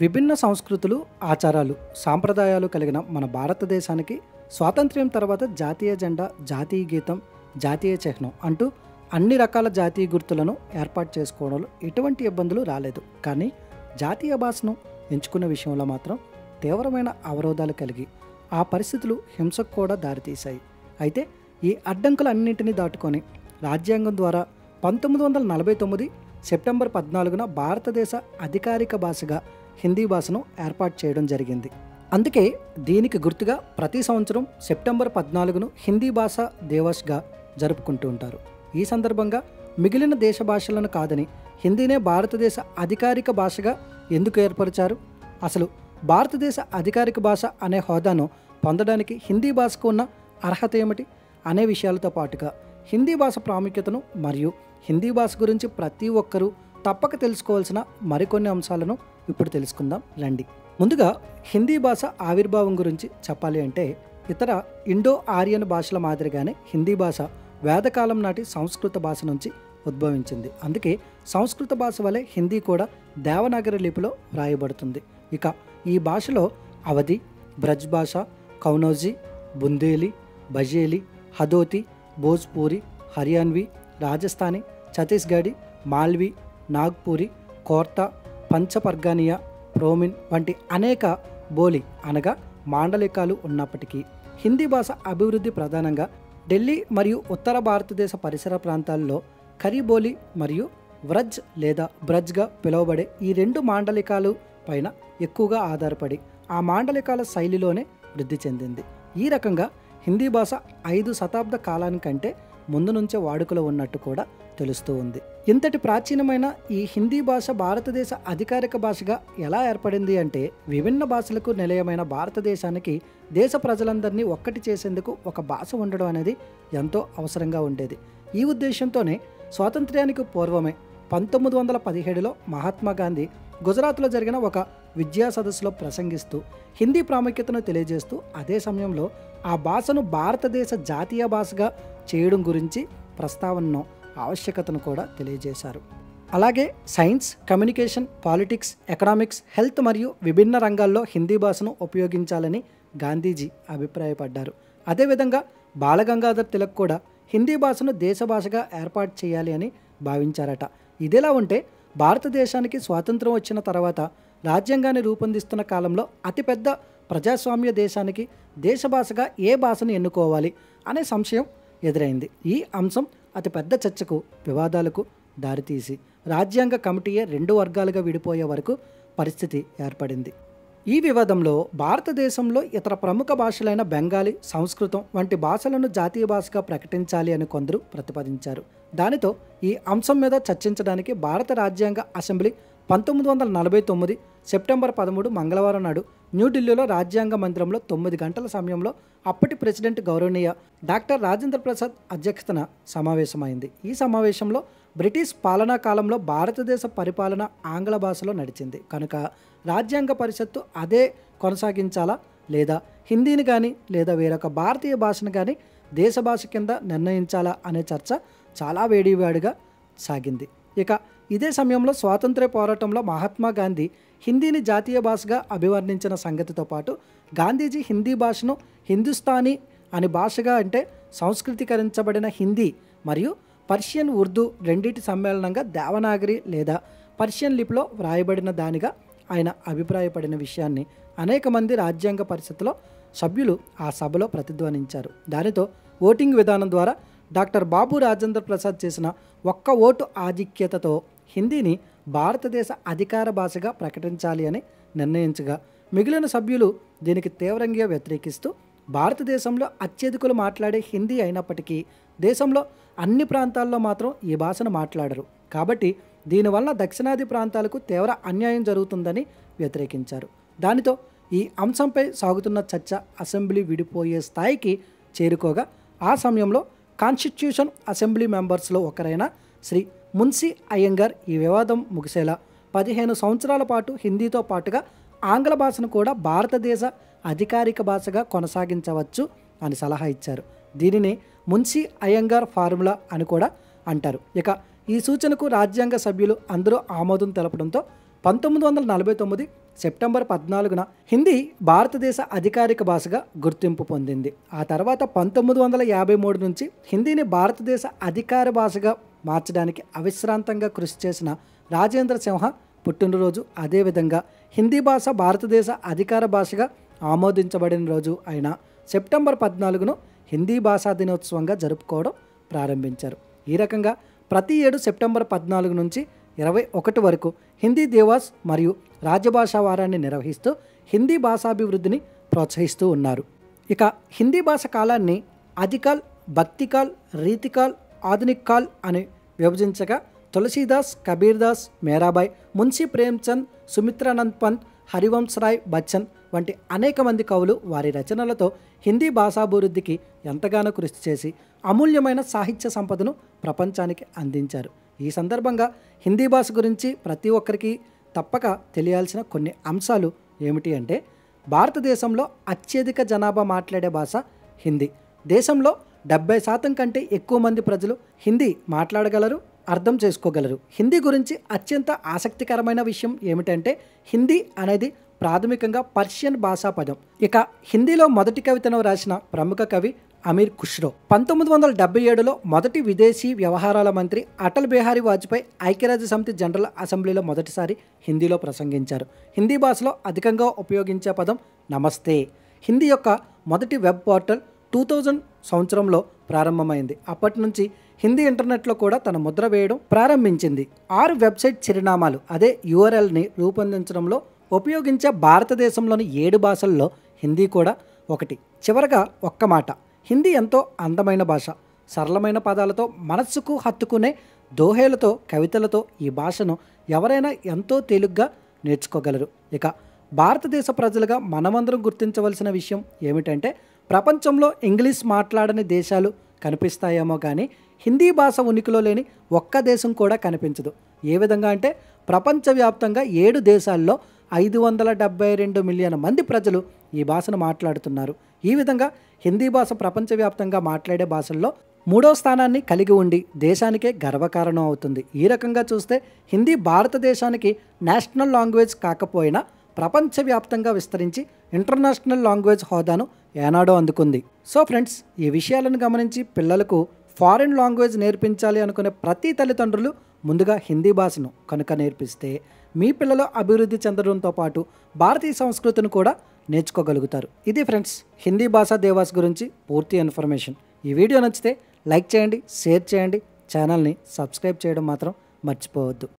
విభిన్న సంస్కృతులు ఆచారాలు సాంప్రదాయాలు కలిగిన మన భారతదేశానికి స్వాతంత్ర్యం తర్వాత జాతీయ జెండా జాతీయ గీతం జాతీయ చిహ్నం అంటూ అన్ని రకాల జాతీయ గుర్తులను ఏర్పాటు చేసుకోవడంలో ఎటువంటి ఇబ్బందులు రాలేదు కానీ జాతీయ భాషను ఎంచుకునే విషయంలో మాత్రం తీవ్రమైన అవరోధాలు కలిగి ఆ పరిస్థితులు హింసకు కూడా దారితీశాయి అయితే ఈ అడ్డంకులన్నింటినీ దాటుకొని రాజ్యాంగం ద్వారా పంతొమ్మిది వందల నలభై తొమ్మిది సెప్టెంబర్ పద్నాలుగున భారతదేశ అధికారిక భాషగా హిందీ భాషను ఏర్పాటు చేయడం జరిగింది అందుకే దీనికి గుర్తుగా ప్రతి సంవత్సరం సెప్టెంబర్ పద్నాలుగును హిందీ భాష దివస్గా జరుపుకుంటూ ఉంటారు ఈ సందర్భంగా మిగిలిన దేశ భాషలను కాదని హిందీనే భారతదేశ అధికారిక భాషగా ఎందుకు ఏర్పరిచారు అసలు భారతదేశ అధికారిక భాష అనే హోదాను పొందడానికి హిందీ భాషకు ఉన్న అర్హత ఏమిటి అనే విషయాలతో పాటుగా హిందీ భాష ప్రాముఖ్యతను మరియు హిందీ భాష గురించి ప్రతి ఒక్కరూ తప్పక తెలుసుకోవాల్సిన మరికొన్ని అంశాలను ఇప్పుడు తెలుసుకుందాం రండి ముందుగా హిందీ భాష ఆవిర్భావం గురించి చెప్పాలి అంటే ఇతర ఇండో ఆర్యన్ భాషల మాదిరిగానే హిందీ భాష వేదకాలం నాటి సంస్కృత భాష నుంచి ఉద్భవించింది అందుకే సంస్కృత భాష వలె హిందీ కూడా దేవనాగరి లిపిలో వ్రాయబడుతుంది ఇక ఈ భాషలో అవధి బ్రజ్ భాష కౌనౌజీ బుందేలి బజేలి హదోతి భోజ్పూరి హర్యాన్వి రాజస్థానీ ఛత్తీస్గఢి మాల్వి నాగ్పూరి కోర్తా పంచపర్గానియా ప్రోమిన్ వంటి అనేక బోలి అనగా మాండలికాలు ఉన్నప్పటికీ హిందీ భాష అభివృద్ధి ప్రధానంగా ఢిల్లీ మరియు ఉత్తర భారతదేశ పరిసర ప్రాంతాల్లో ఖరీబోలి మరియు వ్రజ్ లేదా బ్రజ్గా పిలువబడే ఈ రెండు మాండలికాలు పైన ఎక్కువగా ఆధారపడి ఆ మాండలికాల శైలిలోనే వృద్ధి చెందింది ఈ రకంగా హిందీ భాష ఐదు శతాబ్ద కాలానికంటే ముందు నుంచే వాడుకలో ఉన్నట్టు కూడా తెలుస్తూ ఉంది ఇంతటి ప్రాచీనమైన ఈ హిందీ భాష భారతదేశ అధికారిక భాషగా ఎలా ఏర్పడింది అంటే విభిన్న భాషలకు నిలయమైన భారతదేశానికి దేశ ప్రజలందరినీ ఒక్కటి చేసేందుకు ఒక భాష ఉండడం అనేది ఎంతో అవసరంగా ఉండేది ఈ ఉద్దేశంతోనే స్వాతంత్ర్యానికి పూర్వమే పంతొమ్మిది వందల పదిహేడులో మహాత్మా గాంధీ గుజరాత్లో జరిగిన ఒక విద్యా సదస్సులో ప్రసంగిస్తూ హిందీ ప్రాముఖ్యతను తెలియజేస్తూ అదే సమయంలో ఆ భాషను భారతదేశ జాతీయ భాషగా చేయడం గురించి ప్రస్తావనను ఆవశ్యకతను కూడా తెలియజేశారు అలాగే science communication politics economics health మరియు విభిన్న రంగాల్లో హిందీ భాషను ఉపయోగించాలని గాంధీజీ అభిప్రాయపడ్డారు అదేవిధంగా బాలగంగాధర్ తిలక్ కూడా హిందీ భాషను దేశ భాషగా ఏర్పాటు చేయాలి అని భావించారట ఇదిలా ఉంటే భారతదేశానికి స్వాతంత్రం వచ్చిన తర్వాత రాజ్యాంగాన్ని రూపొందిస్తున్న కాలంలో అతిపెద్ద ప్రజాస్వామ్య దేశానికి దేశ భాషగా ఏ భాషను ఎన్నుకోవాలి అనే సంశయం ఎదురైంది ఈ అంశం అతిపెద్ద చర్చకు వివాదాలకు దారితీసి రాజ్యాంగ కమిటీయే రెండు వర్గాలుగా విడిపోయే వరకు పరిస్థితి ఏర్పడింది ఈ వివాదంలో భారతదేశంలో ఇతర ప్రముఖ భాషలైన బెంగాలీ సంస్కృతం వంటి భాషలను జాతీయ భాషగా ప్రకటించాలి అని కొందరు ప్రతిపాదించారు దానితో ఈ అంశం మీద చర్చించడానికి భారత రాజ్యాంగ అసెంబ్లీ పంతొమ్మిది వందల నలభై తొమ్మిది సెప్టెంబర్ పదమూడు మంగళవారం నాడు న్యూఢిల్లీలో రాజ్యాంగ మందిరంలో తొమ్మిది గంటల సమయంలో అప్పటి ప్రెసిడెంట్ గౌరవనీయ డాక్టర్ రాజేంద్ర ప్రసాద్ అధ్యక్షతన సమావేశమైంది ఈ సమావేశంలో బ్రిటిష్ పాలనా కాలంలో భారతదేశ పరిపాలన ఆంగ్ల భాషలో నడిచింది కనుక రాజ్యాంగ పరిషత్తు అదే కొనసాగించాలా లేదా హిందీని కానీ లేదా వేరొక భారతీయ భాషను కానీ దేశ భాష కింద నిర్ణయించాలా అనే చర్చ చాలా వేడివాడిగా సాగింది ఇక ఇదే సమయంలో స్వాతంత్ర్య పోరాటంలో మహాత్మా గాంధీ హిందీని జాతీయ భాషగా అభివర్ణించిన సంగతితో పాటు గాంధీజీ హిందీ భాషను హిందుస్థానీ అని భాషగా అంటే సంస్కృతీకరించబడిన హిందీ మరియు పర్షియన్ ఉర్దూ రెండింటి సమ్మేళనంగా దేవనాగరి లేదా పర్షియన్ లిపిలో వ్రాయబడిన దానిగా ఆయన అభిప్రాయపడిన విషయాన్ని అనేక మంది రాజ్యాంగ పరిషత్తులో సభ్యులు ఆ సభలో ప్రతిధ్వనించారు దానితో ఓటింగ్ విధానం ద్వారా డాక్టర్ బాబు రాజేంద్ర ప్రసాద్ చేసిన ఒక్క ఓటు ఆధిక్యతతో హిందీని భారతదేశ అధికార భాషగా ప్రకటించాలి అని నిర్ణయించగా మిగిలిన సభ్యులు దీనికి తీవ్రంగా వ్యతిరేకిస్తూ భారతదేశంలో అత్యధికులు మాట్లాడే హిందీ అయినప్పటికీ దేశంలో అన్ని ప్రాంతాల్లో మాత్రం ఈ భాషను మాట్లాడరు కాబట్టి దీనివల్ల దక్షిణాది ప్రాంతాలకు తీవ్ర అన్యాయం జరుగుతుందని వ్యతిరేకించారు దానితో ఈ అంశంపై సాగుతున్న చర్చ అసెంబ్లీ విడిపోయే స్థాయికి చేరుకోగా ఆ సమయంలో కాన్స్టిట్యూషన్ అసెంబ్లీ మెంబర్స్లో ఒకరైన శ్రీ మున్సి అయ్యంగార్ ఈ వివాదం ముగిసేలా పదిహేను సంవత్సరాల పాటు హిందీతో పాటుగా ఆంగ్ల భాషను కూడా భారతదేశ అధికారిక భాషగా కొనసాగించవచ్చు అని సలహా ఇచ్చారు దీనిని మున్సి అయ్యంగార్ ఫార్ములా అని కూడా అంటారు ఇక ఈ సూచనకు రాజ్యాంగ సభ్యులు అందరూ ఆమోదం తెలపడంతో పంతొమ్మిది వందల నలభై తొమ్మిది సెప్టెంబర్ పద్నాలుగున హిందీ భారతదేశ అధికారిక భాషగా గుర్తింపు పొందింది ఆ తర్వాత పంతొమ్మిది వందల యాభై మూడు నుంచి హిందీని భారతదేశ అధికార భాషగా మార్చడానికి అవిశ్రాంతంగా కృషి చేసిన రాజేంద్ర సింహ పుట్టినరోజు అదేవిధంగా హిందీ భాష భారతదేశ అధికార భాషగా ఆమోదించబడిన రోజు అయిన సెప్టెంబర్ పద్నాలుగును హిందీ భాషా దినోత్సవంగా జరుపుకోవడం ప్రారంభించారు ఈ రకంగా ప్రతి ఏడు సెప్టెంబర్ పద్నాలుగు నుంచి ఇరవై ఒకటి వరకు హిందీ దివాస్ మరియు రాజ్యభాషా వారాన్ని నిర్వహిస్తూ హిందీ భాషాభివృద్ధిని ప్రోత్సహిస్తూ ఉన్నారు ఇక హిందీ భాష కాలాన్ని అధికాల్ భక్తికాల్ రీతికాల్ ఆధునిక్ కాల్ అని విభజించగా తులసీదాస్ కబీర్దాస్ మేరాబాయ్ మున్షీ ప్రేమ్చంద్ సుమిత్రానంద్ పంత్ హరివంశ్ రాయ్ బచ్చన్ వంటి అనేక మంది కవులు వారి రచనలతో హిందీ భాషాభివృద్ధికి ఎంతగానో కృషి చేసి అమూల్యమైన సాహిత్య సంపదను ప్రపంచానికి అందించారు ఈ సందర్భంగా హిందీ భాష గురించి ప్రతి ఒక్కరికి తప్పక తెలియాల్సిన కొన్ని అంశాలు ఏమిటి అంటే భారతదేశంలో అత్యధిక జనాభా మాట్లాడే భాష హిందీ దేశంలో డెబ్బై శాతం కంటే ఎక్కువ మంది ప్రజలు హిందీ మాట్లాడగలరు అర్థం చేసుకోగలరు హిందీ గురించి అత్యంత ఆసక్తికరమైన విషయం ఏమిటంటే హిందీ అనేది ప్రాథమికంగా పర్షియన్ భాషా పదం ఇక హిందీలో మొదటి కవితను రాసిన ప్రముఖ కవి అమీర్ ఖుష్రో పంతొమ్మిది వందల డెబ్బై ఏడులో మొదటి విదేశీ వ్యవహారాల మంత్రి అటల్ బిహారీ వాజ్పేయి ఐక్యరాజ్య సమితి జనరల్ అసెంబ్లీలో మొదటిసారి హిందీలో ప్రసంగించారు హిందీ భాషలో అధికంగా ఉపయోగించే పదం నమస్తే హిందీ యొక్క మొదటి వెబ్ పోర్టల్ టూ థౌజండ్ సంవత్సరంలో ప్రారంభమైంది అప్పటి నుంచి హిందీ ఇంటర్నెట్లో కూడా తన ముద్ర వేయడం ప్రారంభించింది ఆరు వెబ్సైట్ చిరునామాలు అదే యూఆర్ఎల్ని రూపొందించడంలో ఉపయోగించే భారతదేశంలోని ఏడు భాషల్లో హిందీ కూడా ఒకటి చివరగా ఒక్క మాట హిందీ ఎంతో అందమైన భాష సరళమైన పదాలతో మనస్సుకు హత్తుకునే దోహేలతో కవితలతో ఈ భాషను ఎవరైనా ఎంతో తేలిగ్గా నేర్చుకోగలరు ఇక భారతదేశ ప్రజలుగా మనమందరం గుర్తించవలసిన విషయం ఏమిటంటే ప్రపంచంలో ఇంగ్లీష్ మాట్లాడని దేశాలు కనిపిస్తాయేమో కానీ హిందీ భాష ఉనికిలో లేని ఒక్క దేశం కూడా కనిపించదు ఏ విధంగా అంటే ప్రపంచవ్యాప్తంగా ఏడు దేశాల్లో ఐదు వందల డెబ్బై రెండు మిలియన్ మంది ప్రజలు ఈ భాషను మాట్లాడుతున్నారు ఈ విధంగా హిందీ భాష ప్రపంచవ్యాప్తంగా మాట్లాడే భాషల్లో మూడో స్థానాన్ని కలిగి ఉండి దేశానికే గర్వకారణం అవుతుంది ఈ రకంగా చూస్తే హిందీ భారతదేశానికి నేషనల్ లాంగ్వేజ్ కాకపోయినా ప్రపంచవ్యాప్తంగా విస్తరించి ఇంటర్నేషనల్ లాంగ్వేజ్ హోదాను ఏనాడో అందుకుంది సో ఫ్రెండ్స్ ఈ విషయాలను గమనించి పిల్లలకు ఫారిన్ లాంగ్వేజ్ నేర్పించాలి అనుకునే ప్రతి తల్లిదండ్రులు ముందుగా హిందీ భాషను కనుక నేర్పిస్తే మీ పిల్లలు అభివృద్ధి చెందడంతో పాటు భారతీయ సంస్కృతిని కూడా నేర్చుకోగలుగుతారు ఇది ఫ్రెండ్స్ హిందీ భాషా దేవాస్ గురించి పూర్తి ఇన్ఫర్మేషన్ ఈ వీడియో నచ్చితే లైక్ చేయండి షేర్ చేయండి ఛానల్ని సబ్స్క్రైబ్ చేయడం మాత్రం మర్చిపోవద్దు